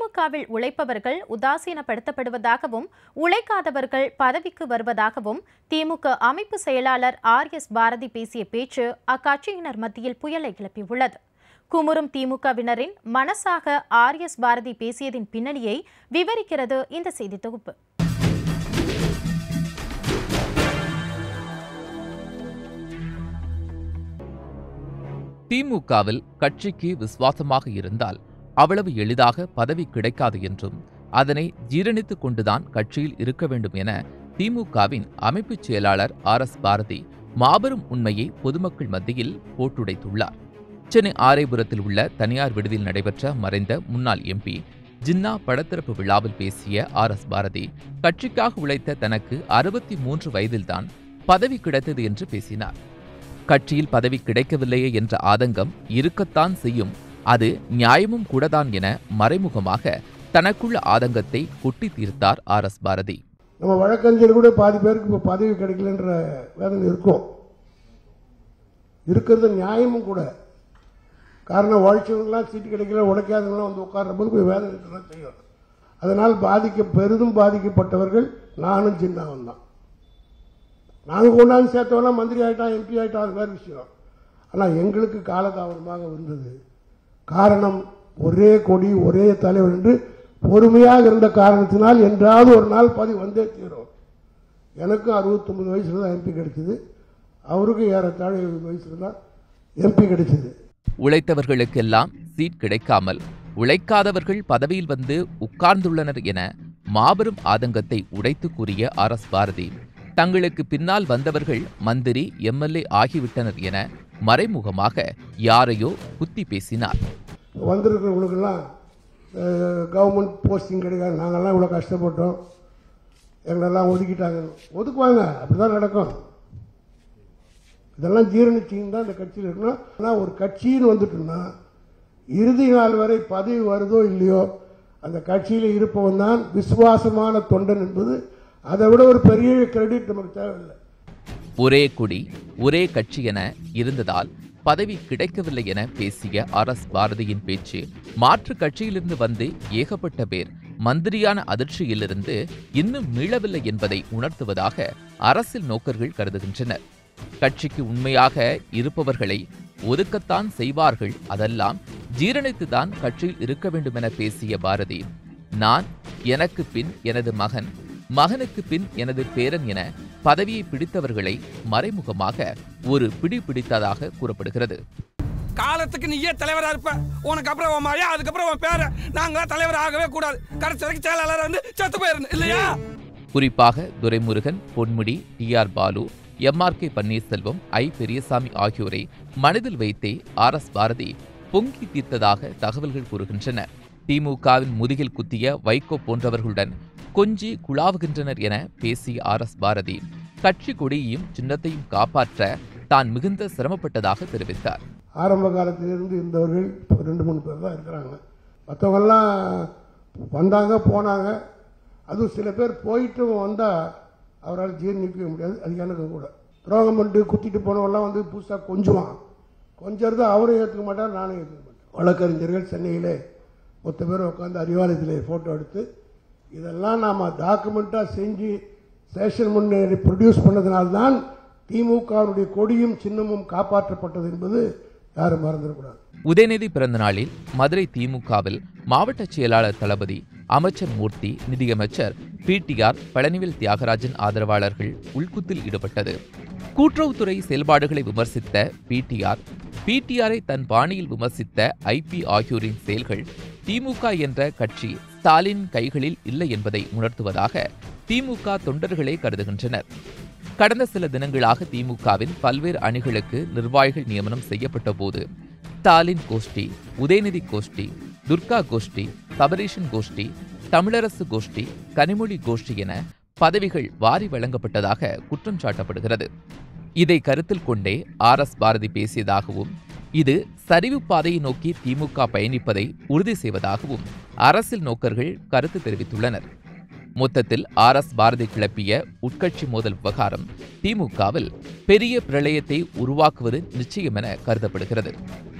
திமுகவில் உழைப்பவர்கள் உதாசீனப்படுத்தப்படுவதாகவும் உழைக்காதவர்கள் பதவிக்கு வருவதாகவும் திமுக அமைப்பு செயலாளர் ஆர் எஸ் பாரதி பேசிய பேச்சு அக்கட்சியினர் மத்தியில் புயலை கிளப்பியுள்ளது குமுறும் திமுகவினரின் மனசாக ஆர் எஸ் பாரதி பேசியதின் பின்னணியை விவரிக்கிறது இந்த செய்தி தொகுப்பு திமுகவில் கட்சிக்கு விசுவாசமாக இருந்தால் அவ்வளவு எளிதாக பதவி கிடைக்காது என்றும் அதனை ஜீரணித்துக் கொண்டுதான் கட்சியில் இருக்க வேண்டும் என திமுகவின் அமைப்புச் செயலாளர் ஆர் எஸ் பாரதி மாபெரும் உண்மையை பொதுமக்கள் மத்தியில் போட்டுடைத்துள்ளார் சென்னை ஆரைபுரத்தில் உள்ள தனியார் விடுதியில் நடைபெற்ற மறைந்த முன்னாள் எம்பி ஜின்னா படத்திறப்பு விழாவில் பேசிய ஆர் எஸ் பாரதி கட்சிக்காக உழைத்த தனக்கு அறுபத்தி மூன்று வயதில்தான் பதவி கிடைத்தது என்று பேசினார் கட்சியில் பதவி கிடைக்கவில்லையே என்ற ஆதங்கம் இருக்கத்தான் செய்யும் அது நியாயமும் கூடதான் என மறைமுகமாக தனக்குள்ள ஆதங்கத்தை கொட்டி தீர்த்தார் ஆர் எஸ் பாரதி நம்ம வழக்கறிஞர் கூட பாதி பேருக்கு இப்போ பதவி கிடைக்கலன்ற வேதனை இருக்கும் இருக்கிறது நியாயமும் கூட காரணம் உழைச்சவங்களாம் சீட்டு கிடைக்கல உழைக்காதவங்களாம் வந்து உட்கார்ற போது கொஞ்சம் வேதனை இருக்கதான் செய்யும் அதனால் பாதிக்க பெரிதும் பாதிக்கப்பட்டவர்கள் நானும் சின்னவன் தான் நாங்கள் கொண்டாந்து சேர்த்தவெல்லாம் மந்திரி ஆகிட்டான் எம்பி ஆகிட்டான் அது வேறு விஷயம் ஆனால் எங்களுக்கு காலதாமதமாக வந்தது காரணம் ஒரே கொடி ஒரே தலைவர் என்று பொறுமையாக இருந்த காரணத்தினால் என்றாவது ஒரு நாள் பதவி வந்தே தீரும் எனக்கும் அறுபத்தொம்பது வயசுல தான் எம்பி கிடைச்சது அவருக்கும் ஏறத்தாழ எழுபது வயசுல தான் எம்பி கிடைச்சது உழைத்தவர்களுக்கெல்லாம் சீட் கிடைக்காமல் உழைக்காதவர்கள் பதவியில் வந்து உட்கார்ந்துள்ளனர் என மாபெரும் ஆதங்கத்தை உடைத்து கூறிய ஆர் எஸ் பாரதி தங்களுக்கு பின்னால் வந்தவர்கள் மந்திரி எம்எல்ஏ ஆகிவிட்டனர் என மறைமுகமாக யாரையோ குத்தி பேசினார் வந்திருக்கிறவங்களுக்கெல்லாம் கவர்மெண்ட் போஸ்டிங் கிடைக்காது நாங்கள்லாம் இவ்வளோ கஷ்டப்பட்டோம் எங்களெல்லாம் ஒதுக்கிட்டாங்க ஒதுக்குவாங்க அப்படிதான் நடக்கும் இதெல்லாம் ஜீரணிச்சின்னு தான் இந்த கட்சியில் இருக்கணும் ஆனால் ஒரு கட்சின்னு வந்துட்டோம்னா இறுதி நாள் வரை பதவி வருதோ இல்லையோ அந்த கட்சியில் இருப்பவன் தான் விசுவாசமான தொண்டன் என்பது அதை விட ஒரு பெரிய கிரெடிட் நமக்கு தேவையில்லை ஒரே கொடி ஒரே கட்சி என இருந்ததால் பதவி கிடைக்கவில்லை என பேசிய ஆர் எஸ் பாரதியின் பேச்சு மாற்று கட்சியிலிருந்து வந்து ஏகப்பட்ட பேர் மந்திரியான அதிர்ச்சியிலிருந்து இன்னும் மீளவில்லை என்பதை உணர்த்துவதாக அரசியல் நோக்கர்கள் கருதுகின்றனர் கட்சிக்கு உண்மையாக இருப்பவர்களை ஒதுக்கத்தான் செய்வார்கள் அதெல்லாம் ஜீரணித்துதான் கட்சியில் இருக்க வேண்டும் என பேசிய பாரதி நான் எனக்கு பின் எனது மகன் மகனுக்கு பின் எனது பேரன் என பதவியை பிடித்தவர்களை மறைமுகமாக ஒரு பிடி பிடித்ததாக கூறப்படுகிறது காலத்துக்கு நீயே தலைவரா இருப்ப உனக்கு அப்புறம் உன் மழையா அதுக்கப்புறம் உன் பேர நாங்க தலைவர் ஆகவே கூடாது கடைசி வரைக்கும் செயலாளர் வந்து செத்து போயிருந்து இல்லையா குறிப்பாக Duraimurugan Ponmudi T R Baalu M R K Panneerselvam I Periyasamy ஆகியோரை மனதில் வைத்தே ஆர் எஸ் பாரதி பொங்கி தீர்த்ததாக தகவல்கள் கூறுகின்றன திமுகவின் முதுகில் குத்திய வைகோ போன்றவர்களுடன் கொஞ்சி குழாவுகின்றனர் என பேசிய ஆர் எஸ் பாரதி கட்சி கொடியையும் சின்னத்தையும் காப்பாற்ற தான் மிகுந்த சிரமப்பட்டதாக தெரிவித்தார் ஆரம்ப காலத்திலிருந்து இருந்தவர்கள் இப்போ ரெண்டு மூணு பேர் தான் இருக்கிறாங்க மற்றவங்கெல்லாம் வந்தாங்க போனாங்க அதுவும் சில பேர் போயிட்டு வந்தால் அவரால் ஜீர்ணிக்கவே முடியாது அது எனக்கு கூட துரோகம் பண்ணிட்டு குத்திட்டு போனவெல்லாம் வந்து புதுசாக கொஞ்சுவான் கொஞ்சறது அவரும் ஏற்றுக்க மாட்டார் நானும் ஏற்றுக்க மாட்டேன் வழக்கறிஞர்கள் சென்னையிலே மொத்த பேர் உட்காந்து அறிவாலயத்திலே ஃபோட்டோ எடுத்து இதெல்லாம் நாம் டாக்குமெண்ட்டாக செஞ்சு ஸ்டேஷன் முன்னேறி ப்ரொடியூஸ் பண்ணதுனால்தான் திமுகவுடைய கொடியும் சின்னமும் காப்பாற்றப்பட்டது என்பது யாரும் மறந்துடக்கூடாது உதயநிதி பிறந்த நாளில் மதுரை திமுகவில் மாவட்ட செயலாளர் தளபதி அமைச்சர் மூர்த்தி நிதியமைச்சர் பிடிஆர் பழனிவேல் தியாகராஜன் ஆதரவாளர்கள் உள்குத்தில் ஈடுபட்டது கூட்டுறவுத்துறை செயல்பாடுகளை விமர்சித்த பிடிஆர் பிடிஆரை தன் பாணியில் விமர்சித்த ஐபி ஆகியோரின் செயல்கள் திமுக என்ற கட்சி ஸ்டாலின் கைகளில் இல்லை என்பதை உணர்த்துவதாக திமுக தொண்டர்களே கருதுகின்றனர் கடந்த சில தினங்களாக திமுகவின் பல்வேறு அணிகளுக்கு நிர்வாகிகள் நியமனம் செய்யப்பட்ட போது ஸ்டாலின் கோஷ்டி உதயநிதி கோஷ்டி துர்கா கோஷ்டி சபரீஷன் கோஷ்டி தமிழரசு கோஷ்டி கனிமொழி கோஷ்டி என பதவிகள் வாரி வழங்கப்பட்டதாக குற்றம் சாட்டப்படுகிறது இதை கருத்தில் கொண்டே ஆர் எஸ் பாரதி பேசியதாகவும் இது சரிவு பாதையை நோக்கி திமுக பயணிப்பதை உறுதி செய்வதாகவும் அரசியல் நோக்கர்கள் கருத்து தெரிவித்துள்ளனர் மொத்தத்தில் ஆர் எஸ் பாரதி கிளப்பிய உட்கட்சி மோதல் விவகாரம் திமுகவில் பெரிய பிரளயத்தை உருவாக்குவது நிச்சயம் என கருதப்படுகிறது